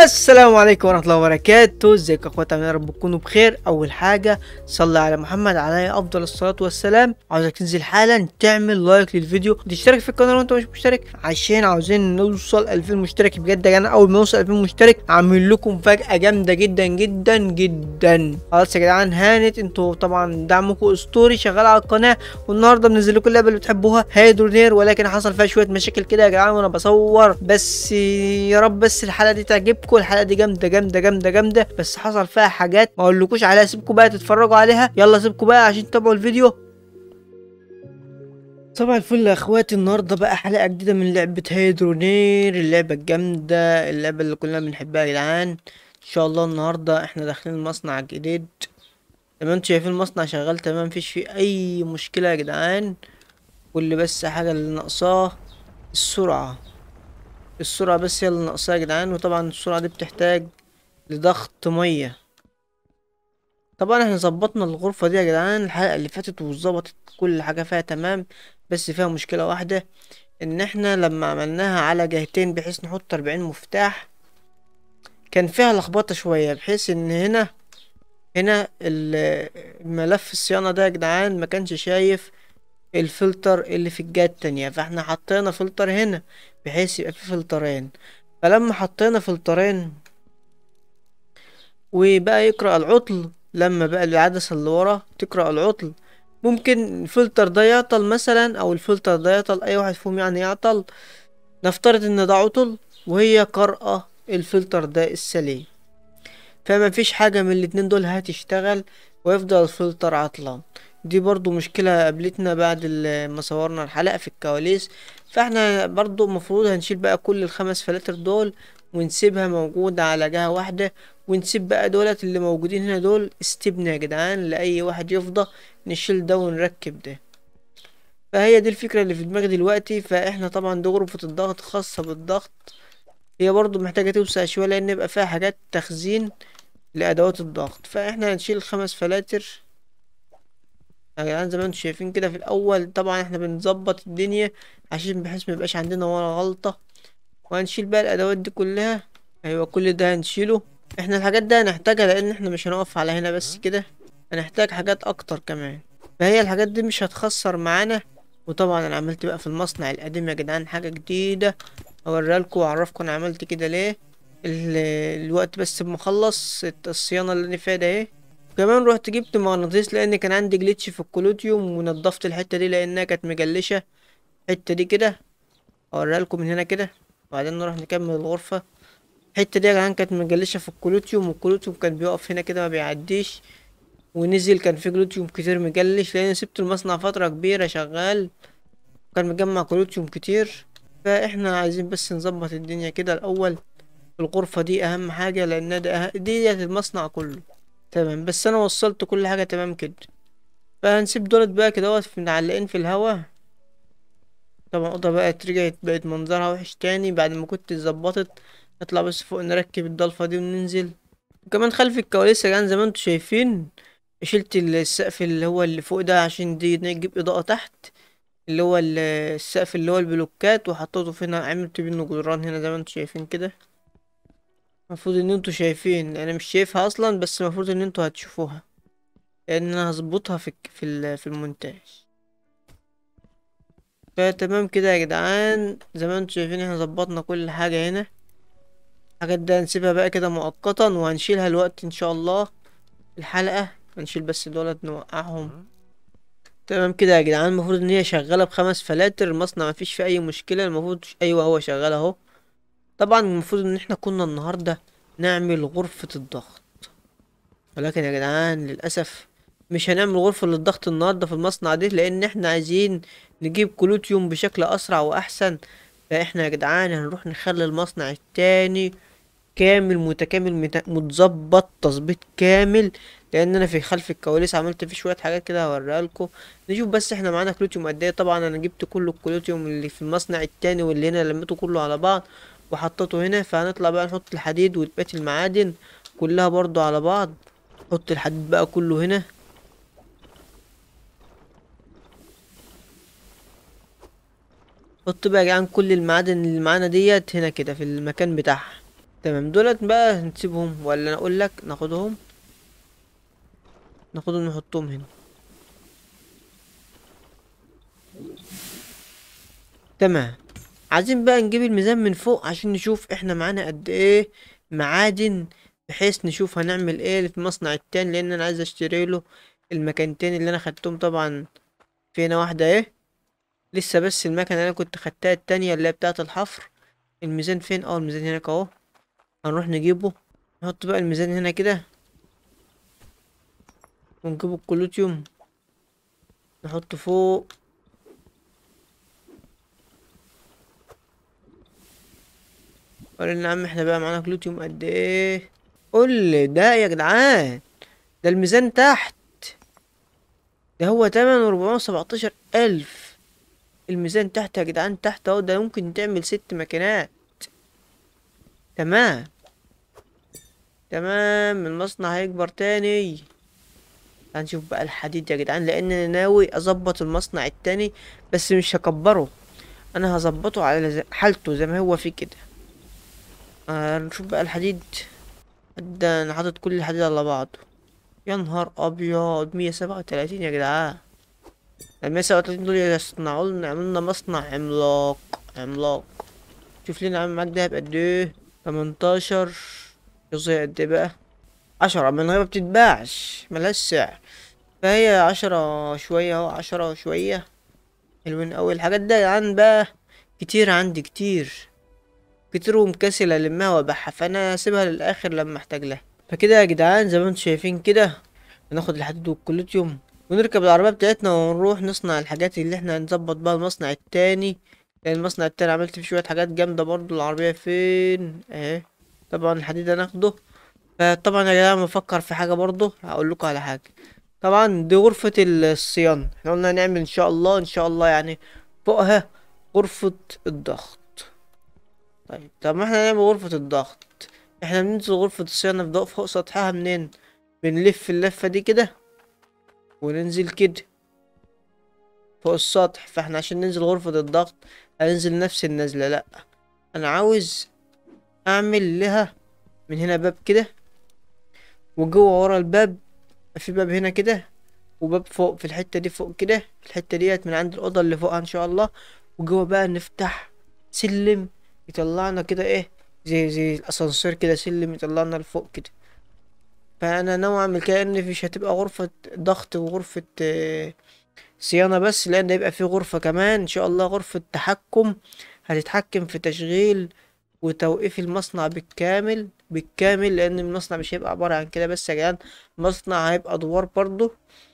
السلام عليكم ورحمة الله وبركاته ازيكم يا اخواتي عاملين يا رب تكونوا بخير اول حاجة صلي على محمد عليه افضل الصلاة والسلام عاوزك تنزل حالا تعمل لايك للفيديو وتشترك في القناة لو انت مش مشترك عشان عاوزين نوصل 2000 مشترك بجد يا جدعان اول ما نوصل 2000 مشترك عامل لكم فجأة جامدة جدا جدا جدا خلاص يا جدعان هانت انتوا طبعا دعمكم اسطوري شغال على القناة والنهارده بنزل لكم اللعبة اللي بتحبوها هيدرونير ولكن حصل فيها شوية مشاكل كده يا جدعان وانا بصور بس يا رب بس الحلقة دي تعجبكم الحلقة دي جامدة جامدة جامدة جامدة بس حصل فيها حاجات ما اقولكوش عليها سيبكم بقى تتفرجوا عليها يلا سيبكم بقى عشان تتابعوا الفيديو صباح الفل يا اخواتي النهارده بقى حلقة جديدة من لعبة هيدرونير اللعبة الجامدة اللعبة اللي كلنا بنحبها يا جدعان ان شاء الله النهارده احنا داخلين المصنع الجديد زي ما انتوا شايفين المصنع شغال تمام مفيش فيه اي مشكلة يا جدعان كل بس حاجة اللي ناقصاه السرعة السرعة بس هي اللي ناقصاها يا جدعان وطبعا السرعة دي بتحتاج لضغط مية طبعا احنا ظبطنا الغرفة دي يا جدعان الحلقة اللي فاتت وظبطت كل حاجة فيها تمام بس فيها مشكلة واحدة ان احنا لما عملناها على جهتين بحيث نحط اربعين مفتاح كان فيها لخبطة شوية بحيث ان هنا هنا ال- الملف الصيانة ده يا جدعان ما كانش شايف الفلتر اللي في الجهة التانية فاحنا حطينا فلتر هنا بحيث يبقى في فلترين فلما حطينا فلترين وبقى يقرأ العطل لما بقى العدسة اللي ورا تقرأ العطل ممكن الفلتر ده يعطل مثلا او الفلتر ده يعطل اي واحد فيهم يعني يعطل نفترض ان ده عطل وهي قارئة الفلتر ده السليم فما فيش حاجة من الاتنين دول هتشتغل ويفضل الفلتر عطلان دي برضو مشكلة قابلتنا بعد ال- ما صورنا الحلقة في الكواليس فاحنا برضو المفروض هنشيل بقى كل الخمس فلاتر دول ونسيبها موجودة على جهة واحدة ونسيب بقى دولت اللي موجودين هنا دول استبنى يا جدعان لأي واحد يفضى نشيل ده ونركب ده فهي دي الفكرة اللي في دماغي دلوقتي فاحنا طبعا دي غرفة الضغط خاصة بالضغط هي برضو محتاجة توسع شوية لأن يبقى فيها حاجات تخزين لأدوات الضغط فاحنا هنشيل خمس فلاتر يا جدعان زي ما انتم شايفين كده في الأول طبعا احنا بنظبط الدنيا عشان بحيث ميبقاش عندنا ولا غلطة وهنشيل بقى الأدوات دي كلها أيوة كل ده هنشيله احنا الحاجات دي هنحتاجها لأن احنا مش هنقف على هنا بس كده هنحتاج حاجات أكتر كمان فهي الحاجات دي مش هتخسر معانا وطبعا انا عملت بقى في المصنع القديم يا جدعان حاجة جديدة اوريها لكم واعرفكم انا عملت كده ليه ال- الوقت بس بمخلص الصيانة اللي انا فيها ده اهي كمان رحت جبت مغناطيس لان كان عندي جليتش في الكلوتيوم ونضفت الحتة دي لانها كانت مجلشة الحتة دي كده اوريها لكم من هنا كده وبعدين نروح نكمل الغرفة الحتة دي يا جدعان كانت مجلشة في الكلوتيوم والكلوتيوم كان بيقف هنا كده ما بيعديش ونزل كان في جلوتيوم كتير مجلش لان سبت المصنع فترة كبيرة شغال كان مجمع كلوتيوم كتير فاحنا عايزين بس نظبط الدنيا كده الاول الغرفة دي اهم حاجة لان ده أه... دي المصنع كله تمام بس انا وصلت كل حاجة تمام كده فهنسيب دولت بقى كده في متعلقين في الهوا طبعا الأوضة بقت رجعت بقت منظرها وحش تاني بعد ما كنت اتظبطت نطلع بس فوق نركب الضلفة دي وننزل وكمان خلف الكواليس يا جدعان زي ما انتوا شايفين شلت السقف اللي هو اللي فوق ده عشان دي نجيب إضاءة تحت اللي هو ال- السقف اللي هو البلوكات وحطيته فينا عملت منه جدران هنا زي ما انتوا شايفين كده المفروض ان انتوا شايفين انا مش شايفها اصلا بس المفروض ان انتوا هتشوفوها لان انا هظبطها في الك- في ال- في المونتاج فتمام كده يا جدعان زي ما انتوا شايفين احنا ظبطنا كل حاجة هنا الحاجات دي هنسيبها بقى كده مؤقتا وهنشيلها الوقت ان شاء الله الحلقة هنشيل بس دولت نوقعهم تمام كده يا جدعان المفروض ان هي شغاله بخمس فلاتر المصنع مفيش فيه اي مشكله المفروض ايوه هو شغال اهو طبعا المفروض ان احنا كنا النهارده نعمل غرفه الضغط ولكن يا جدعان للاسف مش هنعمل غرفه للضغط النهارده في المصنع دي لان احنا عايزين نجيب كلوتيوم بشكل اسرع واحسن فاحنا يا جدعان هنروح نخلي المصنع التاني كامل متكامل مت- متظبط تظبيط كامل لان انا في خلف الكواليس عملت فيه شويه حاجات كده هوريها لكم نشوف بس احنا معانا كلوتيوم قد ايه طبعا انا جبت كل الكلوتيوم اللي في المصنع التاني واللي هنا لميته كله على بعض وحطيته هنا فهنطلع بقى نحط الحديد وبقية المعادن كلها برضو على بعض نحط الحديد بقى كله هنا حط بقى يا جدعان كل المعادن اللي معانا ديت هنا كده في المكان بتاعها تمام دولت بقى نسيبهم ولا اقول لك ناخدهم ناخدهم نحطهم هنا تمام عايزين بقى نجيب الميزان من فوق عشان نشوف احنا معانا قد ايه معادن بحيث نشوف هنعمل ايه في المصنع التاني لان انا عايز اشتري له المكانتين اللي انا خدتهم طبعا في هنا واحدة ايه لسه بس المكنة اللي انا كنت خدتها التانية اللي هي بتاعة الحفر الميزان فين اه الميزان هناك اهو هنروح نجيبه نحط بقى الميزان هنا كده ونجيب الكلوتيوم نحطه فوق قال يا عم احنا بقى معانا كلوتيوم قد ايه قول لي ده يا جدعان ده الميزان تحت ده هو تمن اربعمية وسبعتاشر الف الميزان تحت يا جدعان تحت اهو ده ممكن تعمل ست ماكينات تمام تمام المصنع هيكبر تاني هنشوف بقى الحديد يا جدعان لان انا ناوي اظبط المصنع التاني بس مش هكبره انا هظبطه على زي- حالته زي ما هو فيه كده آه نشوف بقى الحديد ده انا حاطط كل الحديد على بعضه يا نهار ابيض مية سبعة وتلاتين يا جدعان المية سبعة وتلاتين دول يصنعوا لنا عملنا مصنع عملاق عملاق شوف لنا عامل معاك دهب قد ايه تمنتاشر يصير قد ايه بقى عشرة من غير ما بتتباعش ملهاش سعر فهي عشرة شوية اهو عشرة شوية حلوين اوي الحاجات ده يا جدعان بقى كتير عندي كتير كتير ومكسل المها وابيعها فانا هسيبها للاخر لما احتاج لها فكده يا جدعان زي ما انتم شايفين كده هناخد الحديد والكلوتيوم ونركب العربية بتاعتنا ونروح نصنع الحاجات اللي احنا هنظبط بقى المصنع التاني لان المصنع التاني عملت فيه شوية حاجات جامدة برضو العربية فين اهي طبعا الحديد هناخده فطبعا يا جماعة بفكر في حاجة برضو هقول لكم على حاجة طبعا دي غرفة الصيانة احنا قلنا هنعمل ان شاء الله ان شاء الله يعني فوقها غرفة الضغط طيب طب ما احنا نعمل غرفة الضغط احنا بننزل غرفة الصيانة في ضوء فوق سطحها منين بنلف اللفة دي كده وننزل كده فوق السطح فاحنا عشان ننزل غرفة الضغط هننزل نفس النزلة لأ انا عاوز اعمل لها من هنا باب كده وجوه ورا الباب في باب هنا كده وباب فوق في الحتة دي فوق كده الحتة ديت من عند الأوضة اللي فوقها إن شاء الله وجوه بقى نفتح سلم يطلعنا كده إيه زي زي الأسانسير كده سلم يطلعنا لفوق كده فأنا ناوي أعمل كده إن مش هتبقى غرفة ضغط وغرفة آه، صيانة بس لأن هيبقى في غرفة كمان إن شاء الله غرفة تحكم هتتحكم في تشغيل وتوقيف المصنع بالكامل بالكامل لأن المصنع مش هيبقى عبارة عن كده بس يا جدعان المصنع هيبقى أدوار برضه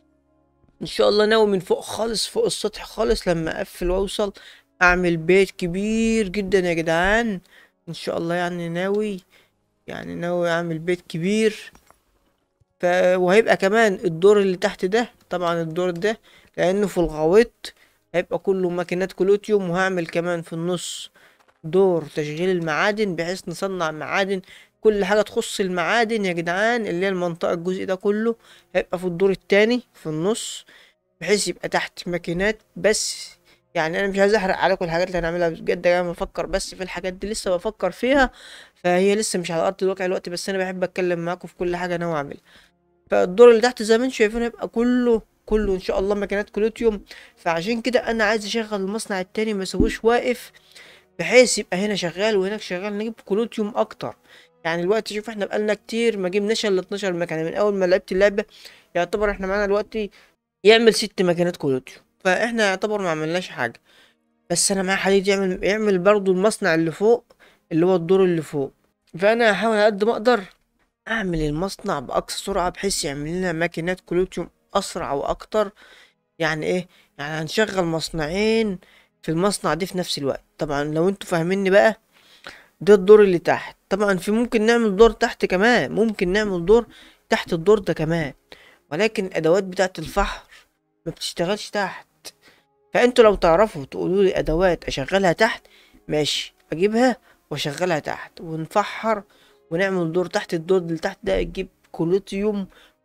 ان شاء الله ناوي من فوق خالص فوق السطح خالص لما اقفل واوصل اعمل بيت كبير جدا يا جدعان ان شاء الله يعني ناوي يعني ناوي اعمل بيت كبير ف... وهيبقى كمان الدور اللي تحت ده طبعا الدور ده لانه في الغويط هيبقى كله ماكينات كلوتيوم وهعمل كمان في النص دور تشغيل المعادن بحيث نصنع معادن كل حاجة تخص المعادن يا جدعان اللي هي المنطقة الجزء ده كله هيبقى في الدور التاني في النص بحيث يبقى تحت ماكينات بس يعني انا مش عايز احرق عليكم الحاجات اللي هنعملها بجد انا بفكر بس في الحاجات دي لسه بفكر فيها فهي لسه مش على ارض الواقع الوقت بس انا بحب اتكلم معاكم في كل حاجه ناوي اعملها فالدور اللي تحت زي ما انتم شايفين هيبقى كله كله ان شاء الله ماكينات كلوتيوم فعشان كده انا عايز اشغل المصنع التاني ما اسويش واقف بحيث يبقى هنا شغال وهناك شغال نجيب كلوتيوم اكتر يعني الوقت شوف احنا بقالنا كتير ما جبناش الا 12 مكنه من اول ما لعبت اللعبه يعتبر احنا معانا دلوقتي يعمل ست ماكينات كلوتيوم فاحنا يعتبر ما عملناش حاجه بس انا معايا حديد يعمل يعمل برضو المصنع اللي فوق اللي هو الدور اللي فوق فانا هحاول على قد ما اقدر اعمل المصنع باقصى سرعه بحيث يعمل لنا ماكينات كلوتيوم اسرع واكتر يعني ايه يعني هنشغل مصنعين في المصنع دي في نفس الوقت طبعا لو انتوا فاهميني بقى ده الدور اللي تحت طبعا في ممكن نعمل دور تحت كمان ممكن نعمل دور تحت الدور ده كمان ولكن الادوات بتاعت الفحر ما بتشتغلش تحت فانتوا لو تعرفوا تقولوا لي ادوات اشغلها تحت ماشي اجيبها واشغلها تحت ونفحر ونعمل دور تحت الدور اللي تحت ده يجيب كولوتيوم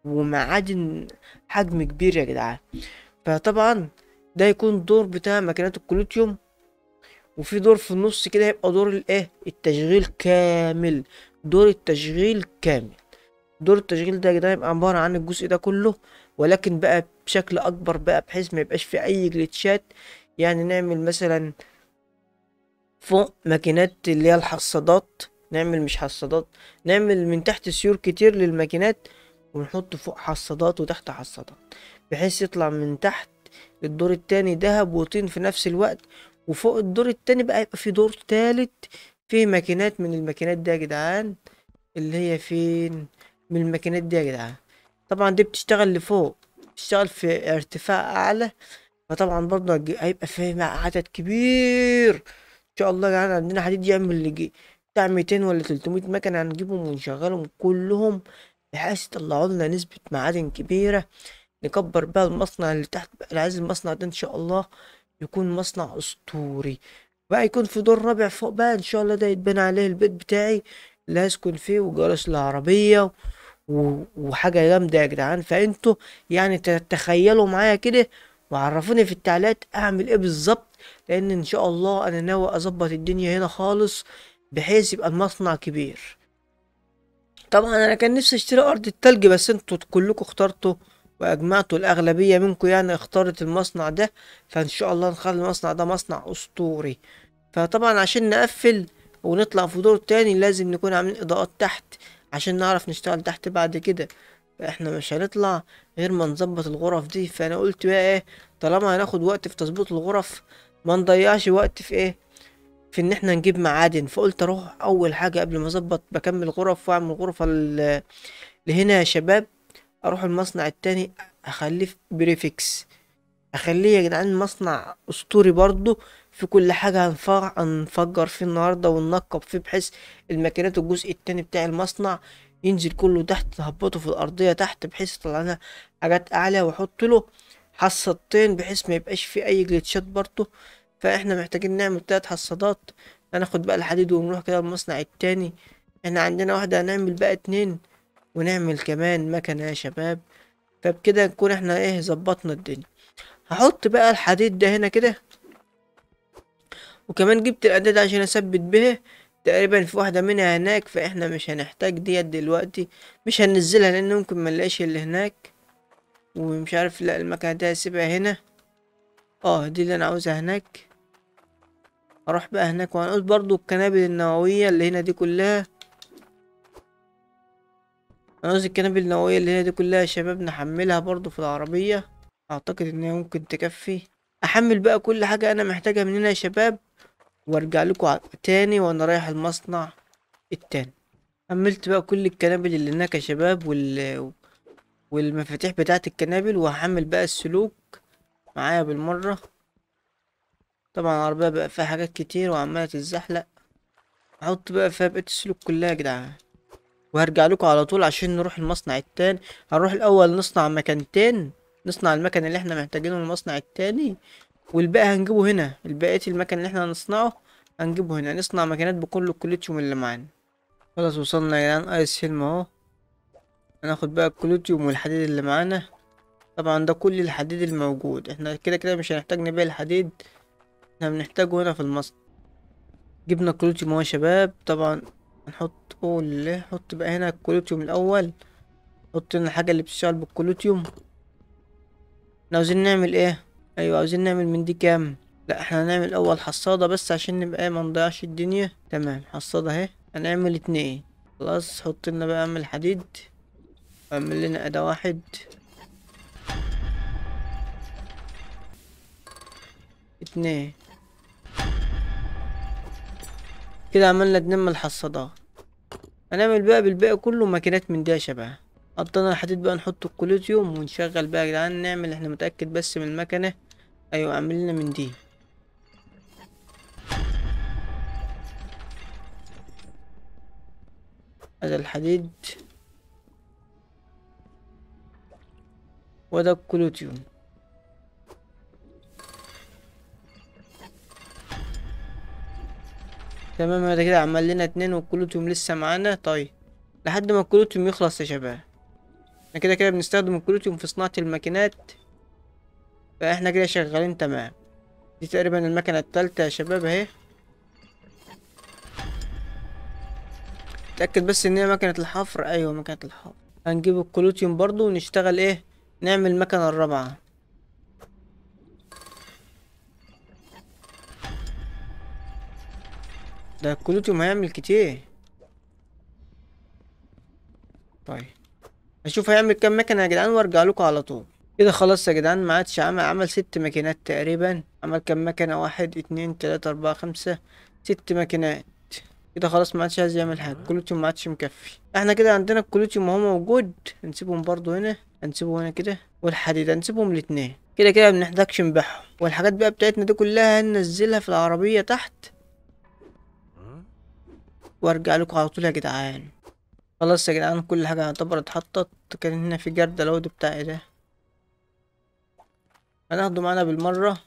ومعادن حجم كبير يا جدعان فطبعا ده يكون دور بتاع ماكينات الكولوتيوم وفي دور في النص كده يبقى دور الايه التشغيل كامل دور التشغيل كامل دور التشغيل ده يا جدعان يبقى عبارة عن الجزء ده كله ولكن بقى بشكل اكبر بقى بحيث ما يبقاش في اي جليتشات يعني نعمل مثلا فوق ماكينات اللي هي الحصادات نعمل مش حصادات نعمل من تحت سيور كتير للماكينات ونحط فوق حصادات وتحت حصادات بحيث يطلع من تحت الدور التاني دهب وطين في نفس الوقت وفوق الدور التاني بقى يبقى في دور تالت فيه ماكينات من الماكينات دي يا جدعان اللي هي فين من الماكينات دي يا جدعان طبعا دي بتشتغل لفوق بتشتغل في ارتفاع اعلى فطبعا برضه هتج- هيبقى فيه عدد كبير ان شاء الله يعني عندنا حديد يعمل يجي بتاع 200 ولا 300 مكنه هنجيبهم ونشغلهم كلهم بحيث يطلعوا لنا نسبة معادن كبيرة نكبر بقى المصنع اللي تحت بقى أنا عايز المصنع ده ان شاء الله يكون مصنع اسطوري بقى يكون في دور رابع فوق بقى ان شاء الله ده يتبنى عليه البيت بتاعي اللي هسكن فيه وجرس العربية و... وحاجة جامدة يا جدعان فانتوا يعني تتخيلوا معايا كده وعرفوني في التعليقات اعمل ايه بالظبط لان ان شاء الله انا ناوي اظبط الدنيا هنا خالص بحيث يبقى المصنع كبير طبعا انا كان نفسي اشتري ارض التلج بس انتوا كلكم اخترتوا واجمعتوا الاغلبيه منكم يعني اختارت المصنع ده فان شاء الله نخلي المصنع ده مصنع اسطوري فطبعا عشان نقفل ونطلع في دور تاني لازم نكون عاملين اضاءات تحت عشان نعرف نشتغل تحت بعد كده فاحنا مش هنطلع غير ما نظبط الغرف دي فانا قلت بقى ايه طالما هناخد وقت في تظبيط الغرف ما نضيعش وقت في ايه في ان احنا نجيب معادن فقلت اروح اول حاجه قبل ما اظبط بكمل غرف واعمل غرفه ال- اللي هنا يا شباب اروح المصنع التاني اخليه في بريفكس اخليه يا جدعان مصنع اسطوري برضو في كل حاجه هنف- هنفجر فيه النهارده وننقب فيه بحيث الماكينات الجزء التاني بتاع المصنع ينزل كله تحت نهبطه في الارضيه تحت بحيث يطلع لنا حاجات اعلى واحط له حصتين بحيث ما يبقاش فيه اي جليتشات برضو فاحنا محتاجين نعمل تلات حصادات هناخد بقى الحديد ونروح كده المصنع التاني احنا عندنا واحدة هنعمل بقى اتنين ونعمل كمان مكنة يا شباب فبكده نكون احنا ايه ظبطنا الدنيا هحط بقى الحديد ده هنا كده وكمان جبت الأداة عشان أثبت بيها تقريبا في واحدة منها هناك فاحنا مش هنحتاج ديت دلوقتي مش هننزلها لأن ممكن منلاقيش اللي هناك ومش عارف لا المكنة دي هسيبها هنا اه دي اللي أنا عاوزها هناك اروح بقى هناك وهنقول برضو القنابل النووية اللي هنا دي كلها هنعوز القنابل النووية اللي هنا دي كلها يا شباب نحملها برضو في العربية اعتقد ان هي ممكن تكفي احمل بقى كل حاجة انا محتاجها من هنا يا شباب وارجع لكم ع- تاني وانا رايح المصنع التاني حملت بقى كل القنابل اللي هناك يا شباب وال والمفاتيح بتاعت القنابل وهحمل بقى السلوك معايا بالمرة طبعا العربية بقى فيها حاجات كتير وعمالة تتزحلق احط بقى فيها بقية السلوك كلها يا جدعان وهرجع لكم على طول عشان نروح المصنع التاني هنروح الاول نصنع مكانتين نصنع المكن اللي احنا محتاجينه المصنع التاني والباقي هنجيبه هنا الباقية المكن اللي احنا هنصنعه هنجيبه هنا نصنع مكانات بكل الكوليتيوم اللي معانا خلاص وصلنا يا جدعان ايس فيلم اهو هناخد بقى الكوليتيوم والحديد اللي معانا طبعا ده كل الحديد الموجود احنا كده كده مش هنحتاج نبيع الحديد احنا بنحتاجه هنا في المصنع جبنا الكوليتيوم اهو يا شباب طبعا هنحط قول ليه حط بقى هنا الكوليتيوم الاول حط لنا الحاجه اللي بتشتغل بالكوليتيوم احنا عاوزين نعمل ايه ايوه عاوزين نعمل من دي كام لا احنا هنعمل اول حصاده بس عشان نبقى ايه ما نضيعش الدنيا تمام حصاده اهي هنعمل اتنين خلاص حط لنا بقى اعمل حديد اعمل لنا اداه واحد اتنين كده عملنا اتنين من الحصادات هنعمل بقى بالباقي كله ماكينات من دي يا شباب حطينا الحديد بقى نحط الكوليتيوم ونشغل بقى يا جدعان نعمل احنا متأكد بس من المكنة ايوه اعمل لنا من دي هذا الحديد وده الكوليتيوم تمام هذا كده عمل لنا اتنين والكولوتيوم لسه معانا طيب لحد ما الكولوتيوم يخلص يا شباب احنا كده كده بنستخدم الكولوتيوم في صناعة الماكينات فاحنا كده شغالين تمام دي تقريبا المكنة التالتة يا شباب اهي اتأكد بس ان هي مكنة الحفر ايوه مكنة الحفر هنجيب الكلوتيوم برضو ونشتغل ايه نعمل المكنة الرابعة ده الكلوتيوم هيعمل كتير طيب اشوف هيعمل كام مكنة يا جدعان وارجع لكم على طول كده خلاص يا جدعان ما عادش عمل عمل ست ماكينات تقريبا عمل كام مكنة واحد اتنين تلاتة اربعة خمسة ست ماكينات كده خلاص ما عادش عايز يعمل حاجة الكلوتيوم ما عادش مكفي احنا كده عندنا الكلوتيوم اهو موجود هنسيبهم برضو هنا هنسيبه هنا كده والحديد هنسيبهم الاتنين كده كده بنحتاجش نبيعهم والحاجات بقى بتاعتنا دي كلها هننزلها في العربية تحت وارجع لكم على طول يا جدعان خلاص يا جدعان كل حاجة يعتبر اتحطت كان هنا في جردة لود بتاعي ده هناخده معانا بالمرة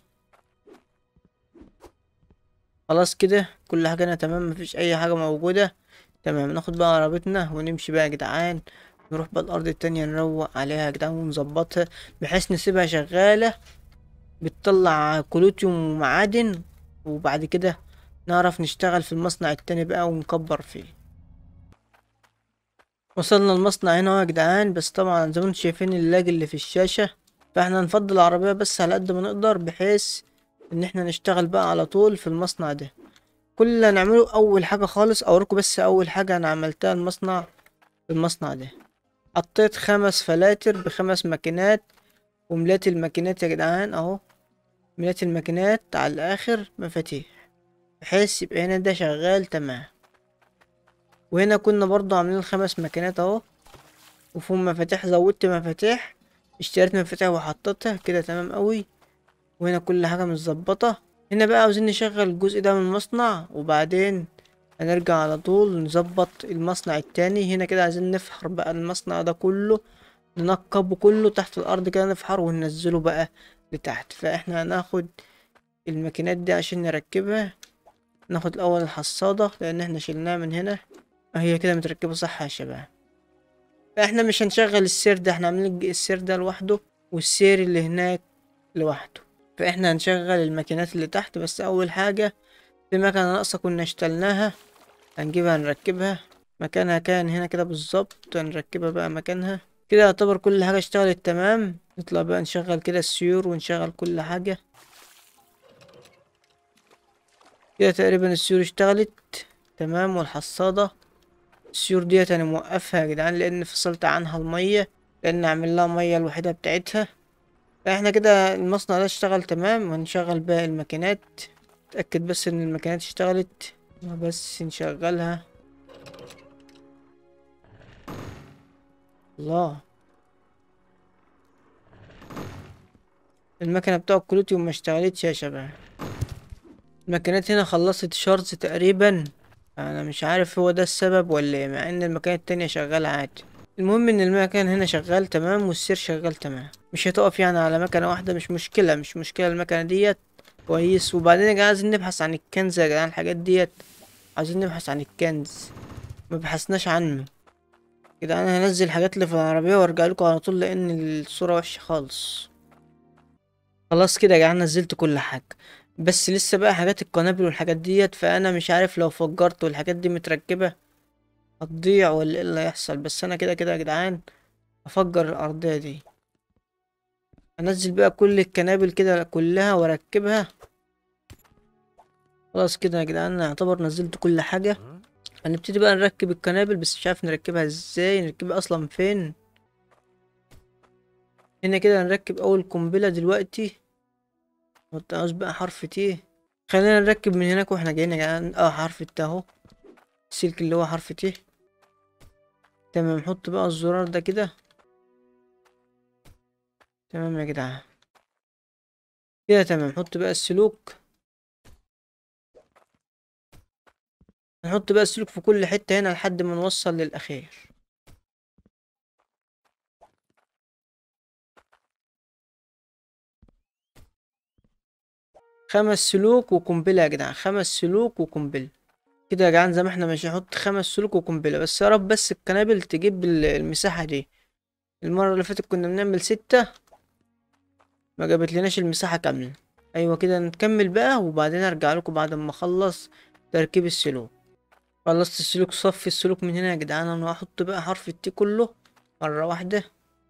خلاص كده كل حاجة هنا تمام مفيش أي حاجة موجودة تمام ناخد بقى عربيتنا ونمشي بقى يا جدعان نروح بقى الأرض التانية نروق عليها يا جدعان ونظبطها بحيث نسيبها شغالة بتطلع كلوتيوم ومعادن وبعد كده نعرف نشتغل في المصنع التاني بقى ونكبر فيه وصلنا المصنع هنا اهو يا جدعان بس طبعا زي ما انتم شايفين اللاج اللي في الشاشة فاحنا نفضل العربية بس على قد ما نقدر بحيث ان احنا نشتغل بقى على طول في المصنع ده كل اللي هنعمله اول حاجة خالص اوريكم بس اول حاجة انا عملتها المصنع في المصنع ده حطيت خمس فلاتر بخمس ماكينات ومليت الماكينات يا جدعان اهو مليت الماكينات على الاخر مفاتيح بحيث يبقى هنا ده شغال تمام وهنا كنا برضو عاملين خمس ماكينات اهو وفيهم مفاتيح زودت مفاتيح اشتريت مفاتيح وحطيتها كده تمام قوي وهنا كل حاجة متظبطة هنا بقى عاوزين نشغل الجزء ده من المصنع وبعدين هنرجع على طول نظبط المصنع التاني هنا كده عايزين نفحر بقى المصنع ده كله ننقبه كله تحت الأرض كده نفحر وننزله بقى لتحت فاحنا هناخد الماكينات دي عشان نركبها ناخد الأول الحصادة لأن احنا شلناها من هنا هي كده متركبة صح يا شباب فاحنا مش هنشغل السير ده احنا عاملين السير ده لوحده والسير اللي هناك لوحده فاحنا هنشغل الماكينات اللي تحت بس اول حاجة في مكنة ناقصة كنا اشتلناها هنجيبها نركبها مكانها كان هنا كده بالظبط هنركبها بقى مكانها كده يعتبر كل حاجة اشتغلت تمام نطلع بقى نشغل كده السيور ونشغل كل حاجة كده تقريبا السيور اشتغلت تمام والحصادة السيور ديت انا موقفها يا جدعان لان فصلت عنها المية لان اعمل لها مية الوحيدة بتاعتها فاحنا كده المصنع ده اشتغل تمام وهنشغل باقي الماكينات اتأكد بس ان الماكينات اشتغلت بس نشغلها الله المكنة بتاع الكلوتيوم ما اشتغلتش يا شباب الماكينات هنا خلصت شارج تقريبا انا مش عارف هو ده السبب ولا ايه مع ان المكان التانية شغالة عادي المهم ان المكان هنا شغال تمام والسير شغال تمام مش هتقف يعني على مكنة واحدة مش مشكلة مش مشكلة المكنة ديت كويس وبعدين يا جدعان عايزين نبحث عن الكنز يا جدعان الحاجات ديت عايزين نبحث عن الكنز ما بحثناش عنه كده انا هنزل الحاجات اللي في العربية وارجع لكم على طول لان الصورة وحشة خالص خلاص كده يا جدعان نزلت كل حاجة بس لسه بقى حاجات القنابل والحاجات ديت فانا مش عارف لو فجرت والحاجات دي متركبة هتضيع ولا ايه اللي هيحصل بس انا كده كده يا جدعان افجر الارضية دي انزل بقى كل القنابل كده كلها واركبها خلاص كده يا جدعان انا يعتبر نزلت كل حاجة هنبتدي بقى نركب القنابل بس مش عارف نركبها ازاي نركبها اصلا فين هنا كده هنركب اول قنبلة دلوقتي نحط عاوز بقى حرف تي خلينا نركب من هناك واحنا جايين يا جدعان اه حرف التا اهو السلك اللي هو حرف تي تمام نحط بقى الزرار ده كده تمام يا جدعان كده تمام نحط بقى السلوك نحط بقى السلوك في كل حتة هنا لحد ما نوصل للأخير خمس سلوك وقنبلة يا جدعان خمس سلوك وقنبلة كده يا جدعان زي ما احنا ماشي نحط خمس سلوك وقنبلة بس يا رب بس القنابل تجيب ال- المساحة دي المرة اللي فاتت كنا بنعمل ستة ما جابت لناش المساحة كاملة ايوه كده نكمل بقى وبعدين ارجع لكم بعد ما اخلص تركيب السلوك خلصت السلوك صفي السلوك من هنا يا جدعان انا هحط بقى حرف التي كله مرة واحدة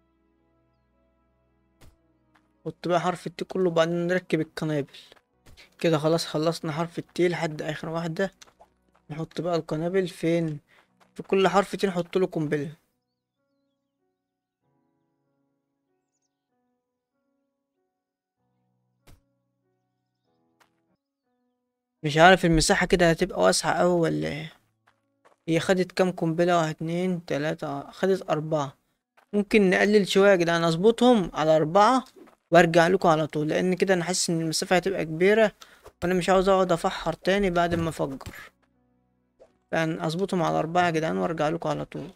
حط بقى حرف التي كله وبعدين نركب القنابل كده خلاص خلصنا حرف التي لحد اخر واحدة نحط بقى القنابل فين في كل حرف تي نحط له قنبلة مش عارف المساحة كده هتبقى واسعة اوي ولا ايه هي خدت كام قنبلة واحد اتنين تلاتة خدت أربعة ممكن نقلل شوية يا جدعان أظبطهم على أربعة وأرجع لكم على طول لأن كده أنا حاسس إن المسافة هتبقى كبيرة وأنا مش عاوز أقعد أفحر تاني بعد ما أفجر يعني أظبطهم على أربعة يا جدعان وأرجع لكم على طول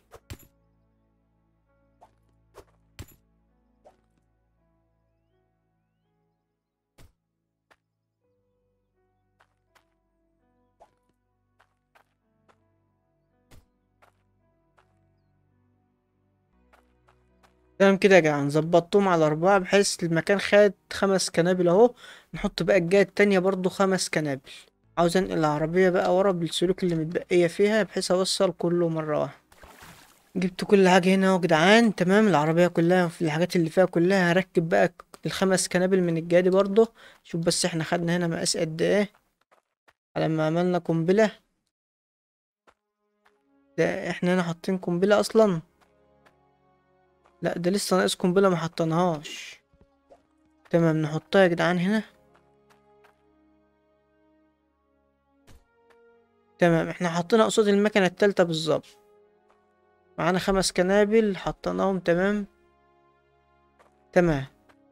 تمام كده يا جدعان ظبطتهم على أربعة بحيث المكان خد خمس كنابل أهو نحط بقى الجهة التانية برضو خمس كنابل عاوز أنقل العربية بقى ورا بالسلوك اللي متبقية فيها بحيث أوصل كله مرة واحدة جبت كل حاجة هنا اهو يا جدعان تمام العربية كلها في الحاجات اللي فيها كلها هركب بقى الخمس كنابل من الجهة دي برضو شوف بس احنا خدنا هنا مقاس قد ايه على ما عملنا قنبلة ده احنا هنا حاطين قنبلة أصلا لا ده لسه ناقص قنبلة ما حطيناهاش تمام نحطها يا جدعان هنا تمام احنا حطينا قصاد المكنة التالتة بالظبط معانا خمس كنابل حطيناهم تمام تمام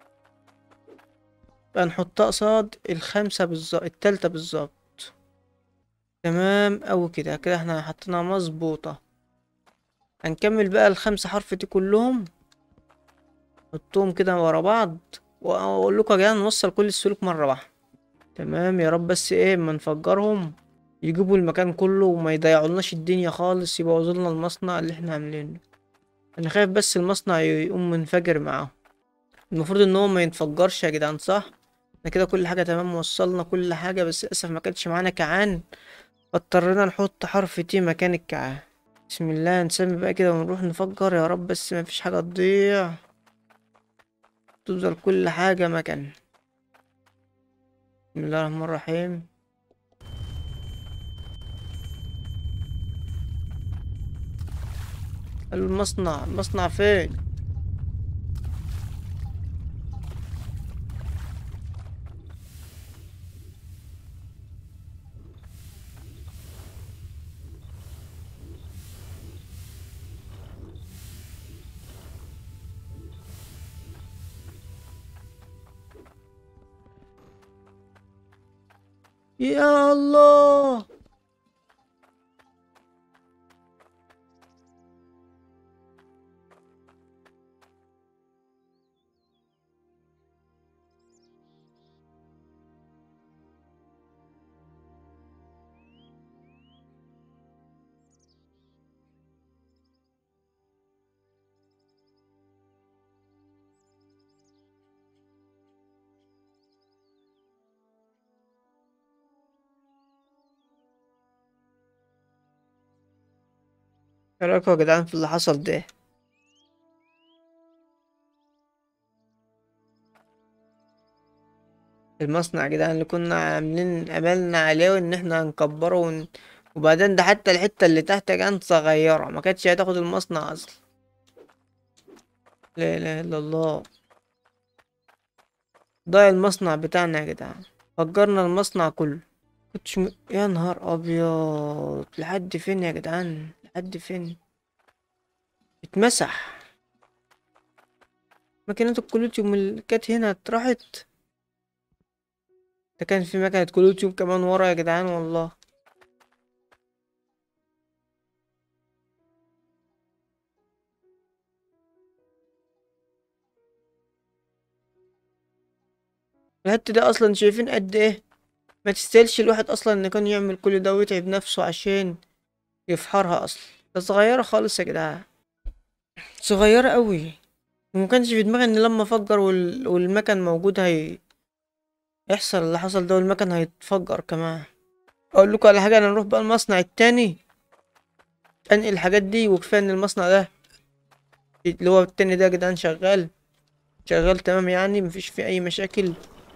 بقى نحطها قصاد الخمسة بالظبط التالتة بالظبط تمام اوي كده كده احنا حطيناها مظبوطة هنكمل بقى الخمسة حرف دي كلهم نحطهم كده ورا بعض واقول لكم يا جدعان نوصل كل السلوك مرة واحدة تمام يا رب بس ايه ما نفجرهم يجيبوا المكان كله وما يضيعولناش الدنيا خالص يبوظوا لنا المصنع اللي احنا عاملينه انا خايف بس المصنع يقوم منفجر معاهم المفروض ان هو ما ينفجرش يا جدعان صح احنا كده كل حاجة تمام وصلنا كل حاجة بس للأسف ما كانش معانا كعان فاضطرينا نحط حرف تي مكان الكعان بسم الله نسمي بقى كده ونروح نفجر يا رب بس ما فيش حاجة تضيع تفضل كل حاجة مكان بسم الله الرحمن الرحيم المصنع المصنع فين يا الله ايه رايكم يا جدعان في اللي حصل ده المصنع يا جدعان اللي كنا عاملين املنا عليه وان احنا هنكبره ون... وبعدين ده حتى الحته اللي تحت يا جدعان صغيره ما كانتش هتاخد المصنع اصلا لا اله الا الله ضاع المصنع بتاعنا يا جدعان فجرنا المصنع كله كنتش م... يا نهار ابيض لحد فين يا جدعان لحد فين اتمسح ماكينات الكلوتيوم اللي كانت هنا اتراحت ده كان في مكنة كلوتيوم كمان ورا يا جدعان والله الحتة ده اصلا شايفين قد ايه ما تستاهلش الواحد اصلا ان كان يعمل كل ده ويتعب نفسه عشان يفحرها اصلا ده صغيرة خالص يا جدعان صغيرة قوي وما كانش في دماغي ان لما افجر وال... والمكن موجود هي يحصل اللي حصل ده والمكن هيتفجر كمان اقول لكم على حاجة انا نروح بقى المصنع التاني انقل الحاجات دي وكفايه ان المصنع ده اللي هو التاني ده يا جدعان شغال شغال تمام يعني مفيش فيه اي مشاكل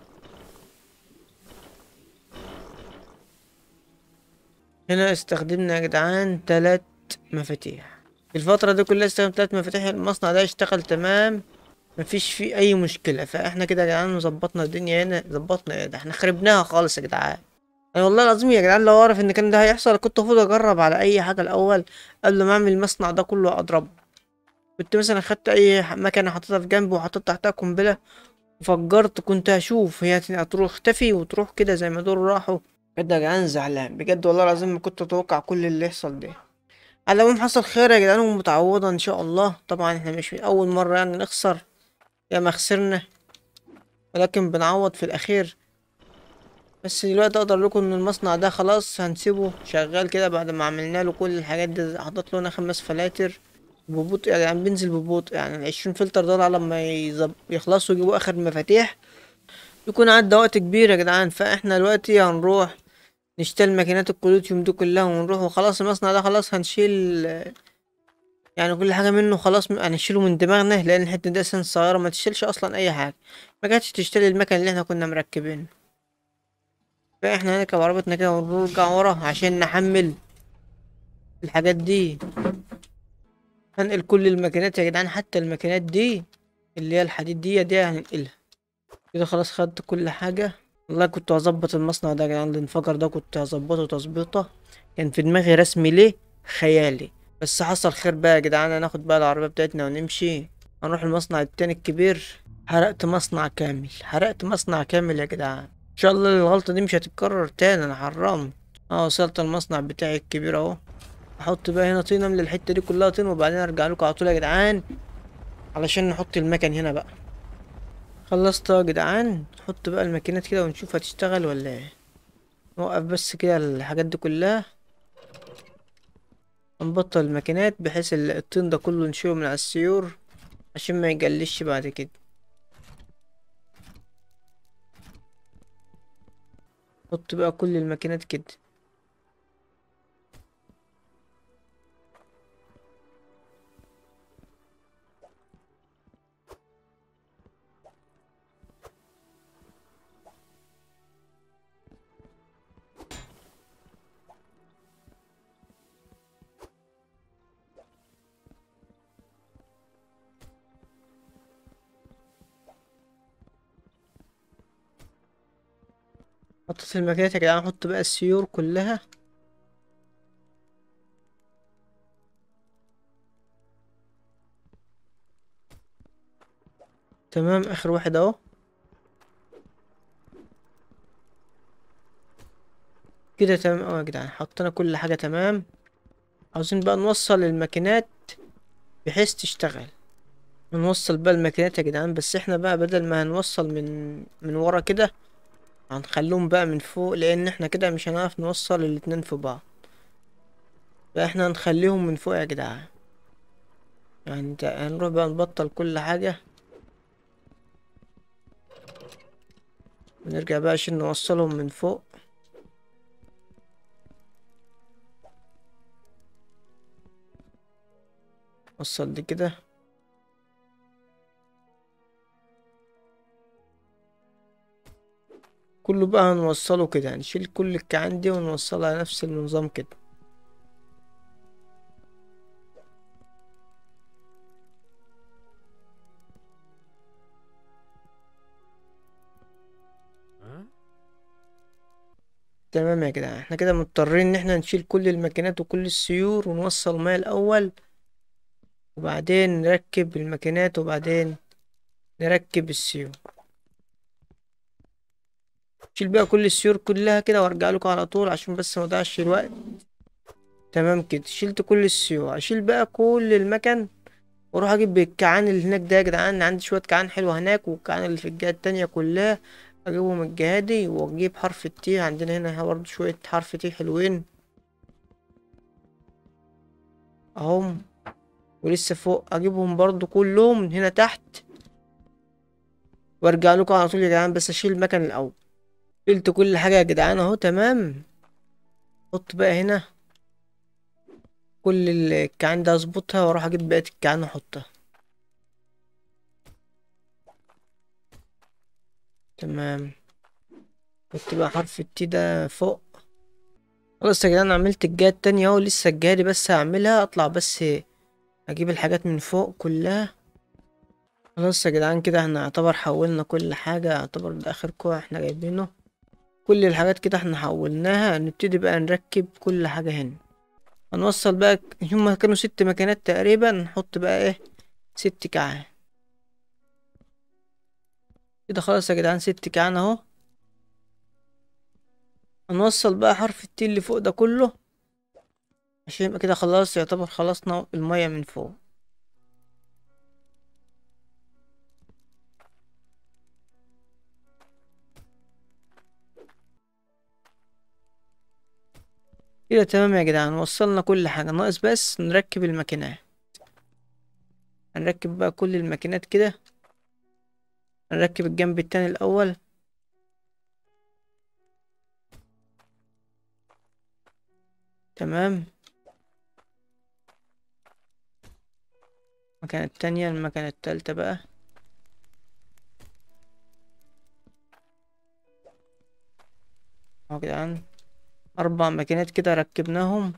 هنا استخدمنا يا جدعان تلات مفاتيح الفترة دي كلها استخدمت تلات مفاتيح المصنع ده اشتغل تمام مفيش فيه اي مشكلة فاحنا كده يا جدعان ظبطنا الدنيا هنا ظبطنا ايه ده احنا خربناها خالص يا جدعان انا والله العظيم يا جدعان لو اعرف ان كان ده هيحصل كنت المفروض اجرب على اي حاجة الاول قبل ما اعمل المصنع ده كله اضربه كنت مثلا خدت اي ح- مكنة حطيتها في جنب وحطيت تحتها قنبلة وفجرت كنت هشوف هي هتروح اختفي وتروح كده زي ما دول راحوا بجد يا جدعان زعلان بجد والله العظيم ما كنت اتوقع كل اللي يحصل ده على العموم حصل خير يا جدعان ومتعوضة ان شاء الله طبعا احنا مش من اول مرة يعني نخسر يا ما خسرنا ولكن بنعوض في الاخير بس دلوقتي اقدر لكم ان المصنع ده خلاص هنسيبه شغال كده بعد ما عملنا له كل الحاجات دي حطيت له هنا خمس فلاتر ببطء يعني عم بينزل ببطء يعني العشرين فلتر دول على ما يزب... يخلصوا يجيبوا اخر مفاتيح يكون عدى وقت كبير يا جدعان فاحنا دلوقتي هنروح نشتري ماكينات الكولوتيوم دي كلها ونروح وخلاص المصنع ده خلاص هنشيل يعني كل حاجة منه خلاص م- هنشيله من دماغنا لأن الحتة دي أساسا صغيرة ما تشيلش أصلا أي حاجة ما كانتش تشتري المكن اللي احنا كنا مركبينه فاحنا هنركب عربيتنا كده ونرجع ورا عشان نحمل الحاجات دي هنقل كل الماكينات يا جدعان حتى الماكينات دي اللي هي الحديد دي دي هننقلها كده خلاص خدت كل حاجة والله كنت هظبط المصنع ده يا جدعان اللي انفجر ده كنت هظبطه تظبيطة كان في دماغي رسمي ليه خيالي بس حصل خير بقى يا جدعان هناخد بقى العربية بتاعتنا ونمشي هنروح المصنع التاني الكبير حرقت مصنع كامل حرقت مصنع كامل يا جدعان ان شاء الله الغلطة دي مش هتتكرر تاني انا حرمت اه وصلت المصنع بتاعي الكبير اهو احط بقى هنا طين املى الحتة دي كلها طين وبعدين ارجع لكم على طول يا جدعان علشان نحط المكن هنا بقى خلصت يا جدعان نحط بقى الماكينات كده ونشوف هتشتغل ولا ايه نوقف بس كده الحاجات دي كلها نبطل الماكينات بحيث ال- الطين ده كله نشيله من على السيور عشان ما يجلش بعد كده حط بقى كل الماكينات كده حطيت الماكينات يا جدعان نحط بقى السيور كلها تمام اخر واحد اهو كده تمام اه يا جدعان حطينا كل حاجة تمام عاوزين بقى نوصل الماكينات بحيث تشتغل نوصل بقى الماكينات يا جدعان بس احنا بقى بدل ما هنوصل من من ورا كده هنخليهم بقى من فوق لان احنا كده مش هنعرف نوصل الاتنين في بعض فاحنا هنخليهم من فوق يا جدعان يعني انت هنروح بقى نبطل كل حاجة ونرجع بقى عشان نوصلهم من فوق وصل دي كده كله بقى هنوصله كده هنشيل كل الكعان دي ونوصلها نفس النظام كده تمام يا جدعان احنا كده مضطرين ان احنا نشيل كل الماكينات وكل السيور ونوصل ماء الاول وبعدين نركب الماكينات وبعدين نركب السيور شيل بقى كل السيور كلها كده وارجع لكم على طول عشان بس ما اضيعش الوقت تمام كده شلت كل السيور اشيل بقى كل المكن واروح اجيب الكعان اللي هناك ده يا جدعان عندي شويه كعان حلوه هناك والكعان اللي في الجهه التانية كلها اجيبهم الجهه دي واجيب حرف التي عندنا هنا برضه شويه حرف تي حلوين اهم ولسه فوق اجيبهم برضو كلهم من هنا تحت وارجع لكم على طول يا جدعان بس اشيل المكن الاول شلت كل حاجه يا جدعان اهو تمام حط بقى هنا كل الكعان ده اظبطها واروح اجيب بقية الكعان واحطها تمام كنت بقى حرف التي ده فوق خلاص يا جدعان عملت الجهة التانية اهو لسه الجهة دي بس هعملها اطلع بس اجيب الحاجات من فوق كلها خلاص يا جدعان كده احنا يعتبر حولنا كل حاجة يعتبر ده اخر كوع احنا جايبينه كل الحاجات كده احنا حولناها نبتدي بقى نركب كل حاجة هنا هنوصل بقى هما كانوا ست مكانات تقريبا نحط بقى ايه ست كعان كده خلاص يا جدعان ست كعان اهو هنوصل بقى حرف التي اللي فوق ده كله عشان يبقى كده خلاص يعتبر خلصنا المية من فوق كده تمام يا جدعان وصلنا كل حاجة ناقص بس نركب الماكينات هنركب بقى كل الماكينات كده هنركب الجنب التاني الأول تمام المكنة التانية المكنة التالتة بقى اهو يا جدعان أربع ماكينات كده ركبناهم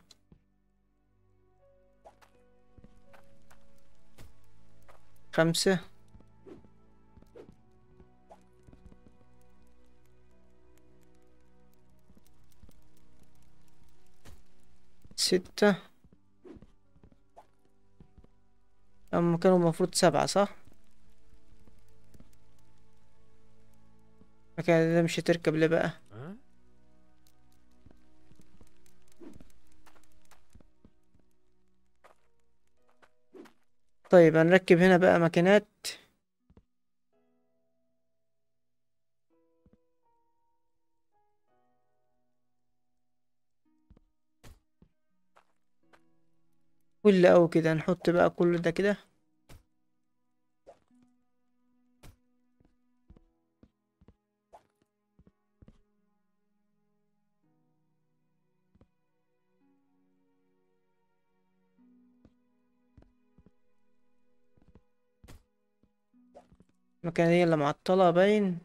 خمسة ستة هم كانوا المفروض سبعة صح؟ المكنة دي مش هتركب ليه بقى؟ طيب هنركب هنا بقى ماكينات كل او كده نحط بقى كل ده كده المكنة دي اللي معطلة باين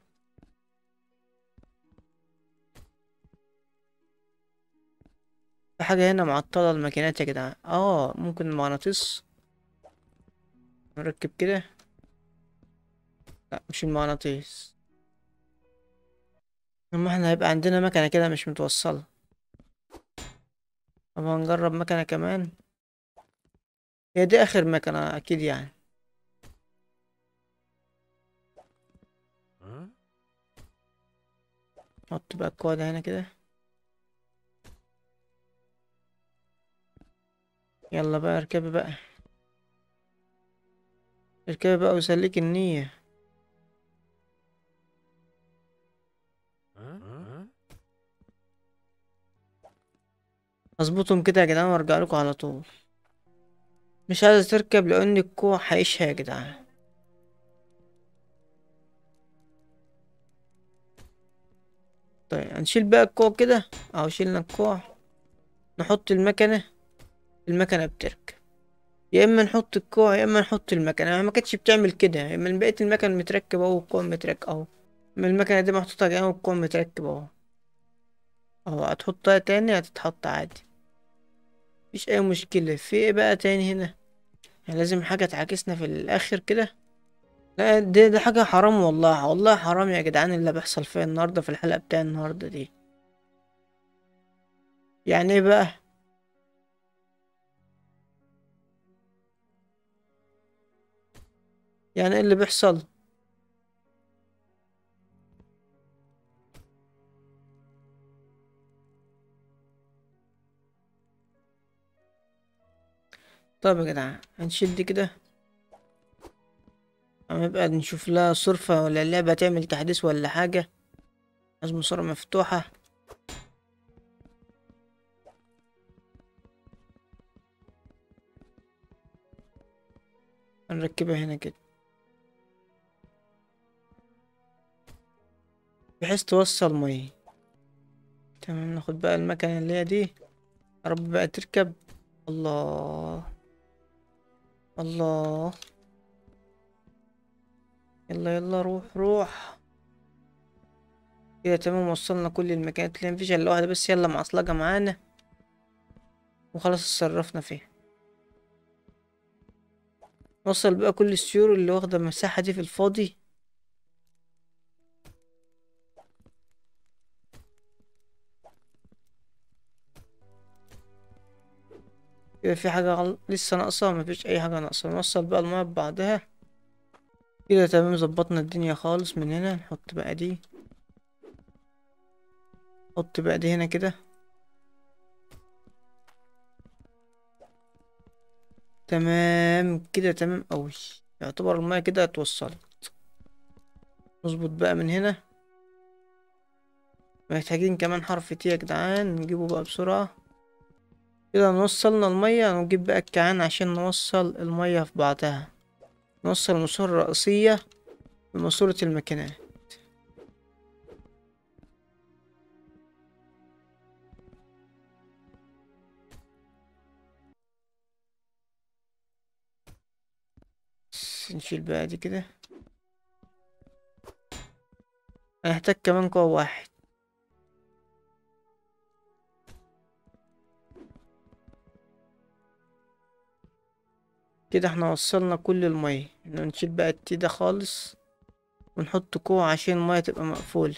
في حاجة هنا معطلة الماكينات يا جدعان اه ممكن المغناطيس نركب كده لا مش المغناطيس اما احنا هيبقى عندنا مكنة كده مش متوصلة طب هنجرب مكنة كمان هي دي اخر مكنة اكيد يعني نحط بقى الكوع ده هنا كده يلا بقى اركبي بقى اركبي بقى وسليك النية اظبطهم كده يا جدعان وارجع لكم على طول مش عايز تركب لان الكوع هيشها يا جدعان طيب هنشيل بقى الكوع كده اهو شيلنا الكوع نحط المكنة المكنة بتركب يا اما نحط الكوع يا اما نحط المكنة ما كانتش بتعمل كده يا اما بقية المكن متركب اهو والكوع متركب اهو اما المكنة دي محطوطة جنب والكوع متركب اهو اهو هتحطها تاني هتتحط عادي مفيش اي مشكلة في ايه بقى تاني هنا يعني لازم حاجة تعاكسنا في الاخر كده لا دي, دي حاجة حرام والله والله حرام يا جدعان اللي بيحصل فيا النهاردة في الحلقة بتاع النهاردة دي يعني ايه بقى يعني ايه اللي بيحصل طب يا جدعان هنشيل دي كده اما يبقى نشوف لها صرفة ولا اللعبة تعمل تحديث ولا حاجة لازم صورة مفتوحة هنركبها هنا كده بحيث توصل مية تمام ناخد بقى المكنة اللي هي دي يا رب بقى تركب الله الله يلا يلا روح روح كده تمام وصلنا كل المكانات اللي مفيش الا واحدة بس يلا معصلجة معانا وخلاص اتصرفنا فيها نوصل بقى كل السيور اللي واخدة المساحة دي في الفاضي كده في حاجة غل... لسه ناقصة مفيش أي حاجة ناقصة نوصل بقى المية ببعضها كده تمام ظبطنا الدنيا خالص من هنا نحط بقى دي نحط بقى دي هنا كده تمام كده تمام أوي يعتبر المية كده اتوصلت نظبط بقى من هنا محتاجين كمان حرف تي يا جدعان نجيبه بقى بسرعة كده نوصلنا المية نجيب بقى الكعان عشان نوصل المية في بعضها نوصل الماسورة الرئيسية بماسورة الماكينات بس نشيل بقى دي كده هنحتاج كمان كوع واحد كده احنا وصلنا كل المية نشيل بقى التي ده خالص ونحط كوع عشان المية تبقى مقفولة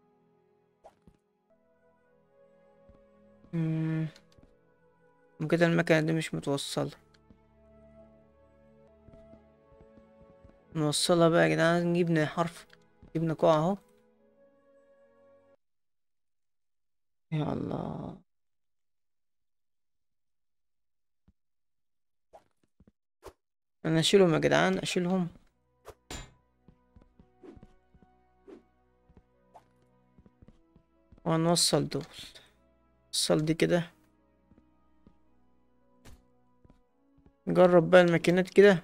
مم. وكده المكنة دي مش متوصلة نوصلها بقى يا جدعان جبنا حرف جبنا كوع اهو يا الله انا اشيلهم يا جدعان اشيلهم وهنوصل دول وصل دي كده نجرب بقى الماكينات كده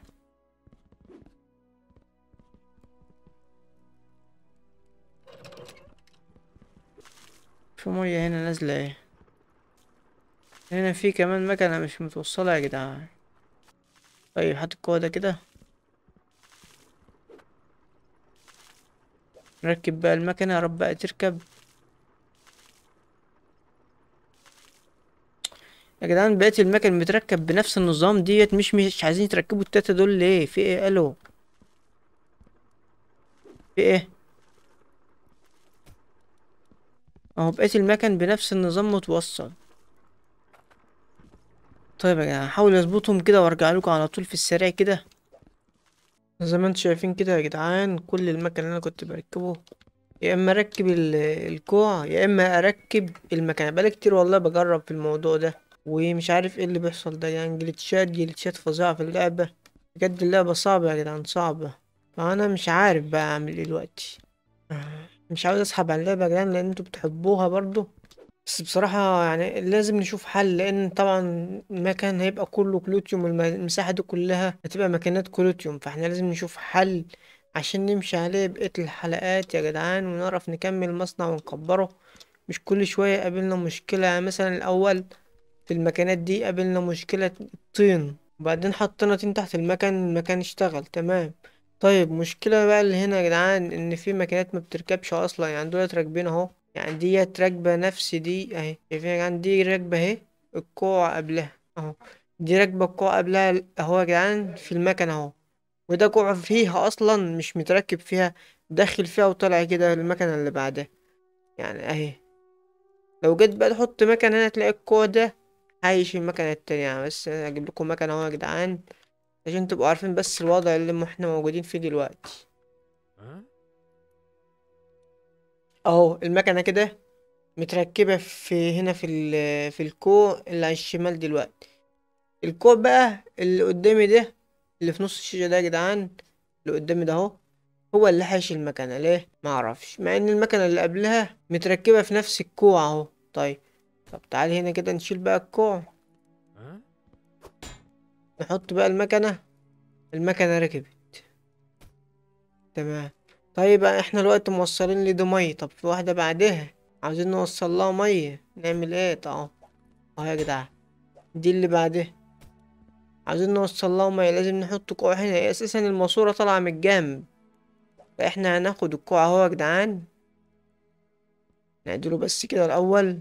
في مية هنا نازلة ايه هنا في كمان مكنة مش متوصلة يا جدعان طيب هات القوة ده كده نركب بقى المكنة يا رب بقى تركب يا جدعان بقيت المكن متركب بنفس النظام ديت مش مش عايزين يتركبوا التلاتة دول ليه في ايه الو في ايه اهو بقيت المكن بنفس النظام متوصل طيب يا جدعان هحاول اظبطهم كده وارجع لكم على طول في السريع كده زي ما انتم شايفين كده يا جدعان كل المكن اللي انا كنت بركبه يا اما اركب ال- الكوع يا اما اركب المكنه بقالي كتير والله بجرب في الموضوع ده ومش عارف ايه اللي بيحصل ده يعني جليتشات جليتشات فظيعه في اللعبه بجد اللعبه صعبه يا جدعان صعبه فانا مش عارف بقى اعمل ايه دلوقتي مش عاوز اسحب على اللعبه يا جدعان لان انتوا بتحبوها برضو بس بصراحة يعني لازم نشوف حل لأن طبعا المكان هيبقى كله كلوتيوم والم- المساحة دي كلها هتبقى مكانات كلوتيوم فاحنا لازم نشوف حل عشان نمشي عليه بقية الحلقات يا جدعان ونعرف نكمل المصنع ونكبره مش كل شوية قابلنا مشكلة يعني مثلا الأول في المكانات دي قابلنا مشكلة الطين وبعدين حطينا طين تحت المكان المكان اشتغل تمام طيب مشكلة بقى اللي هنا يا جدعان إن في مكانات ما بتركبش أصلا يعني دولت راكبين أهو يعني ديت راكبة نفس دي أهي شايفين يا جدعان دي راكبة أهي الكوع قبلها أهو دي راكبة الكوع قبلها أهو يا جدعان في المكنة أهو وده كوع فيها أصلا مش متركب فيها داخل فيها وطلع كده المكنة اللي بعدها يعني أهي لو جيت بقى تحط مكنة هنا تلاقي الكوع ده عايش في المكنة التانية يعني بس أنا هجيب لكم مكنة أهو يا جدعان عشان تبقوا عارفين بس الوضع اللي احنا موجودين فيه دلوقتي اهو المكنة كده متركبة في هنا في ال في الكوع اللي على الشمال دلوقتي الكوع بقى اللي قدامي ده اللي في نص الشاشة ده يا جدعان اللي قدامي ده اهو هو اللي حاشي المكنة ليه معرفش مع ان المكنة اللي قبلها متركبة في نفس الكوع اهو طيب طب تعالي هنا كده نشيل بقى الكوع نحط بقى المكنة المكنة ركبت تمام طيب احنا دلوقتي موصلين لي دي مية طب في واحدة بعدها عاوزين نوصل لها مية نعمل ايه طب اهو اهو يا جدعان دي اللي بعدها عايزين نوصل لها مية لازم نحط كوع هنا هي اساسا الماسورة طالعة من الجنب فاحنا هناخد الكوع اهو يا جدعان نعدله بس كده الاول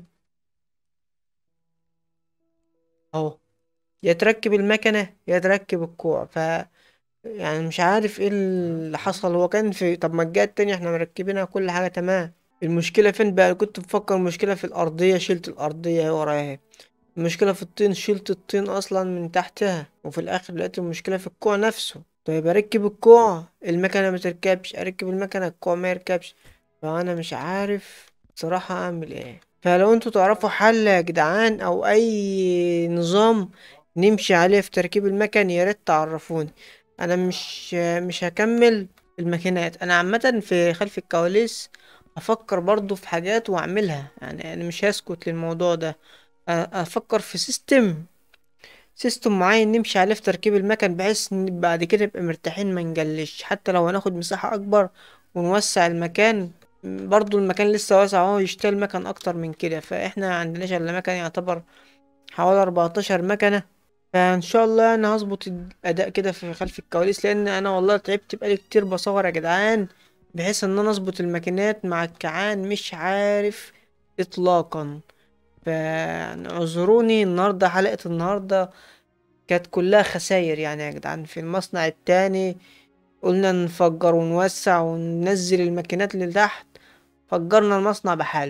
اهو يا تركب المكنة يا تركب الكوع ف يعني مش عارف ايه اللي حصل هو كان في طب ما الجهة التانية احنا مركبينها كل حاجة تمام المشكلة فين بقى كنت بفكر المشكلة في الأرضية شلت الأرضية اهي وراها المشكلة في الطين شلت الطين أصلا من تحتها وفي الآخر لقيت المشكلة في الكوع نفسه طيب أركب الكوع المكنة ما تركبش أركب المكنة الكوع ما يركبش فأنا مش عارف بصراحة أعمل ايه فلو انتوا تعرفوا حل يا جدعان أو أي نظام نمشي عليه في تركيب المكن يا ريت تعرفوني أنا مش مش هكمل الماكينات أنا عامة في خلف الكواليس أفكر برضو في حاجات وأعملها يعني أنا مش هسكت للموضوع ده أ- افكر في سيستم سيستم معين نمشي عليه في تركيب المكن بحيث ان بعد كده نبقى مرتاحين ما نجلش حتى لو هناخد مساحة اكبر ونوسع المكان م، برضو المكان لسه واسع اهو يشتغل مكن اكتر من كده فاحنا عندناش الا مكن يعتبر حوالي 14 مكنة فان شاء الله انا هظبط الاداء كده في خلف الكواليس لان انا والله تعبت بقالي كتير بصور يا جدعان بحيث ان انا اظبط الماكينات مع الكعان مش عارف اطلاقا فاعذروني النهاردة حلقة النهاردة كانت كلها خساير يعني يا جدعان في المصنع التاني قلنا نفجر ونوسع وننزل الماكينات اللي تحت فجرنا المصنع بحاله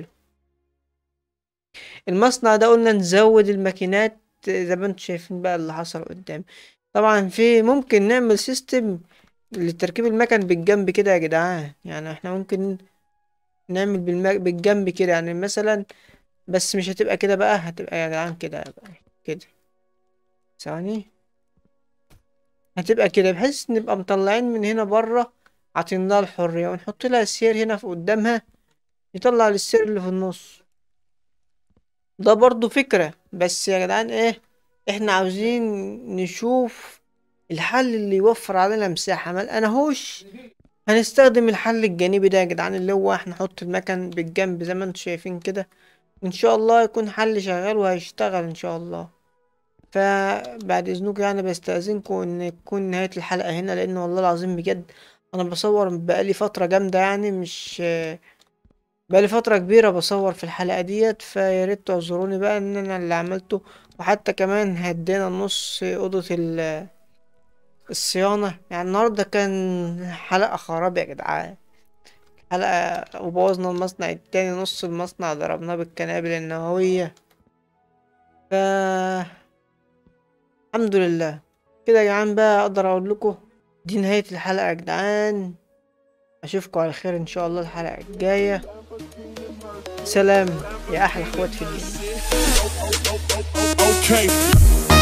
المصنع ده قلنا نزود الماكينات زي ما انتم شايفين بقى اللي حصل قدام طبعا في ممكن نعمل سيستم لتركيب المكن بالجنب كده يا جدعان يعني احنا ممكن نعمل بالم... بالجنب كده يعني مثلا بس مش هتبقى كده بقى هتبقى يا جدعان كده بقى كده ثواني هتبقى كده بحيث نبقى مطلعين من هنا بره عاطين لها الحرية ونحط لها السير هنا في قدامها يطلع السير اللي في النص ده برضو فكرة بس يا جدعان ايه احنا عاوزين نشوف الحل اللي يوفر علينا مساحة ما لقناهوش هنستخدم الحل الجانبي ده يا جدعان اللي هو احنا نحط المكن بالجنب زي ما انتم شايفين كده وان شاء الله يكون حل شغال وهيشتغل ان شاء الله فبعد اذنكم يعني بستأذنكم ان تكون نهاية الحلقة هنا لان والله العظيم بجد انا بصور بقالي فترة جامدة يعني مش بقالي فترة كبيرة بصور في الحلقة ديت فياريت تعذروني بقى ان انا اللي عملته وحتى كمان هدينا نص اوضة ال- الصيانة يعني النهاردة كان حلقة خراب يا جدعان حلقة وبوظنا المصنع التاني نص المصنع ضربناه بالقنابل النووية ف الحمد لله كده يا جدعان بقى اقدر اقول لكم دي نهاية الحلقة يا جدعان اشوفكم على خير ان شاء الله الحلقة الجاية سلام يا احلى اخوات في الدنيا Okay.